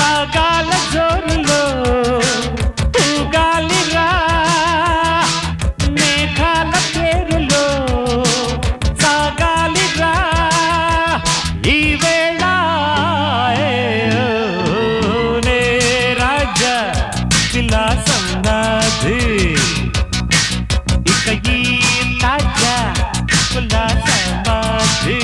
రాగాల జోరులో ఊగాలిరా మేఘాల పేరులో సాగాలిరా ఈ వేళ నే రాజా విలాసం నాది ఇక ఈ తాజా ఉల్లాసమాది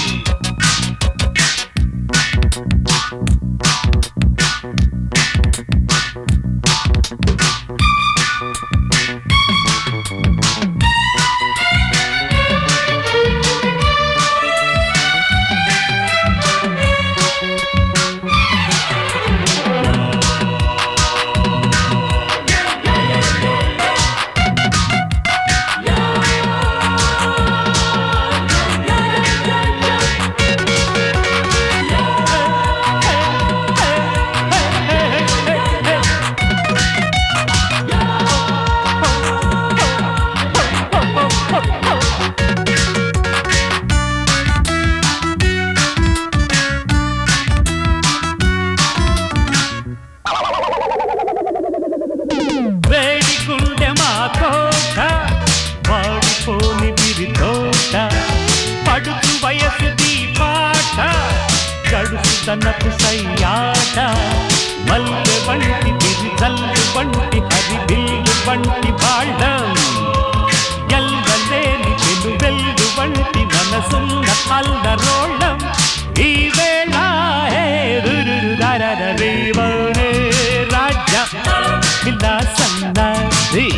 వేడి గుండె మా తోట వాడిపోని విరి తోట పడుచు వయసు పాట గడుసు తనకు సయ్యాట మల్లె వంటి విరి జల్లు వంటి హరి బిల్లు వంటి బాళ్ళం ఎల్లలేని పెను వెల్లు వంటి మనసున్న అల్లరోళం ఈ వేళ హే రురురు రరరీవనే రాజ్య విలాసన్నది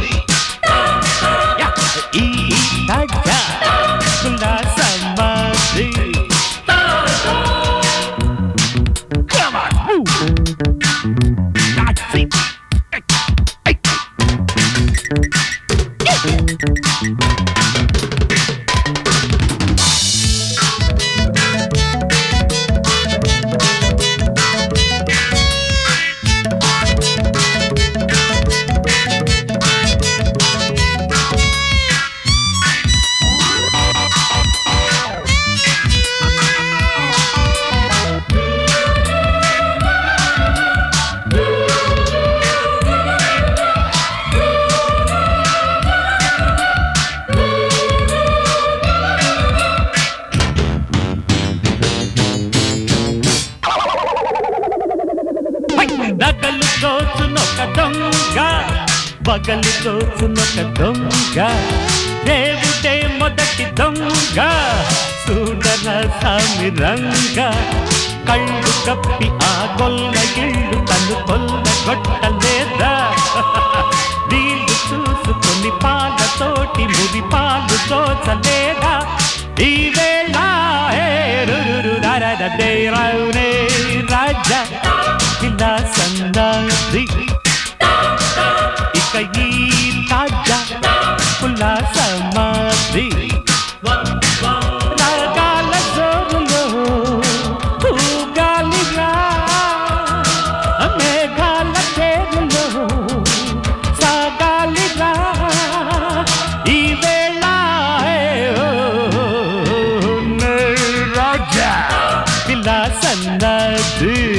ఈ రాజ్య విలాసమ్మది Come on, move. That's it. Hey, hey. నగలు దోచునొక దొంగ బగలు దోచునొక దొంగ దేవుడే మొదటి దొంగ సూడన సామి రంగ కళ్ళు కప్పి ఆ కొల్ల ఇళ్ళు తను కొల్ల కొట్టలేదా వీళ్ళు చూసుకొని పాలతోటి మురి పాలు దోచలేదా ఈ వేళ హే రురురు రరదే రౌనే రాజా విలాసందాది ఇక ఈ తాజా ఉల్లాసమాది రాగాల జోరులో ఊగాలిరా మేఘాల పేరులో సాగాలిరా ఈ వేళ హే ఓ, నే రాజా విలాసన్నది